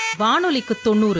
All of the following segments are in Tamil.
வானொலிக்கு தொண்ணூறு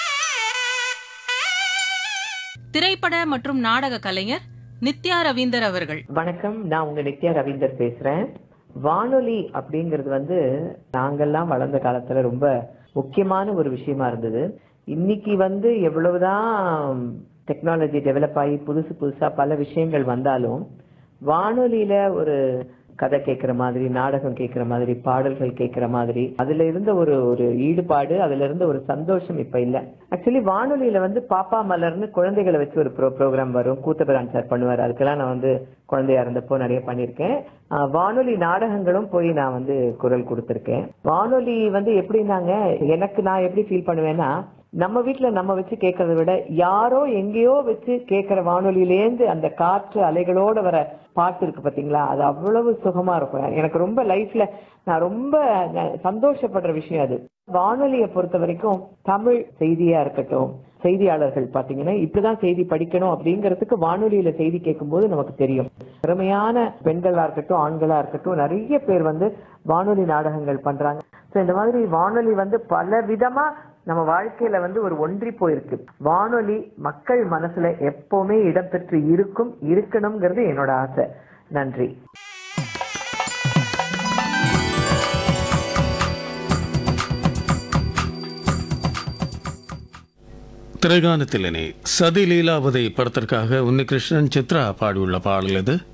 திரைப்பட மற்றும் நாடக கலைஞர் நித்யா ரவீந்தர் அவர்கள் வணக்கம் நான் உங்க நித்யா ரவீந்தர் பேசுறேன் வானொலி அப்படிங்கிறது வந்து நாங்கெல்லாம் வளர்ந்த காலத்துல ரொம்ப முக்கியமான ஒரு விஷயமா இருந்தது இன்னைக்கு வந்து எவ்வளவுதான் டெக்னாலஜி டெவலப் ஆகி புதுசு புதுசா பல விஷயங்கள் வந்தாலும் வானொலியில ஒரு கதை கேட்கிற மாதிரி நாடகம் கேட்கிற மாதிரி பாடல்கள் கேட்கிற மாதிரி அதுல இருந்த ஒரு ஒரு ஈடுபாடு அதுல இருந்த ஒரு சந்தோஷம் இப்ப இல்ல ஆக்சுவலி வானொலியில வந்து பாப்பா மலர்னு குழந்தைகளை வச்சு ஒரு ப்ரோ ப்ரோக்ராம் வரும் கூத்தபிரான் சார் பண்ணுவார் அதுக்கெல்லாம் நான் வந்து குழந்தையா இருந்தப்போ நிறைய பண்ணியிருக்கேன் ஆஹ் வானொலி நாடகங்களும் போய் நான் வந்து குரல் கொடுத்திருக்கேன் வானொலி வந்து எப்படின்னாங்க எனக்கு நான் எப்படி ஃபீல் பண்ணுவேன்னா நம்ம வீட்ல நம்ம வச்சு கேட்கறத விட யாரோ எங்கேயோ வச்சு கேட்கிற வானொலியிலேந்து அந்த காற்று அலைகளோட வர பாட்டு இருக்கு பாத்தீங்களா அது அவ்வளவு சுகமா இருக்கும் எனக்கு ரொம்ப லைஃப்ல நான் ரொம்ப ந- சந்தோஷப்படுற விஷயம் அது வானொலியை பொறுத்த வரைக்கும் தமிழ் செய்தியா இருக்கட்டும் செய்தியாளர்கள் பாத்தீங்கன்னா இப்படிதான் செய்தி படிக்கணும் அப்படிங்கிறதுக்கு வானொலியில செய்தி கேட்கும்போது நமக்கு தெரியும் திறமையான பெண்களா இருக்கட்டும் ஆண்களா இருக்கட்டும் நிறைய பேர் வந்து வானொலி நாடகங்கள் பண்றாங்க So, இந்த மாதிரி வானொலி வந்து பல விதமா நம்ம வாழ்க்கையில வந்து ஒரு ஒன்றி போயிருக்கு வானொலி மக்கள் மனசுல எப்பவுமே இடம்பெற்று இருக்கும் இருக்கணுங்கிறது என்னோட ஆசை நன்றி திரைகானத்திலனே சதி லீலாவதை படத்திற்காக உன்னிகிருஷ்ணன் சித்ரா பாடியுள்ள பாடல் இது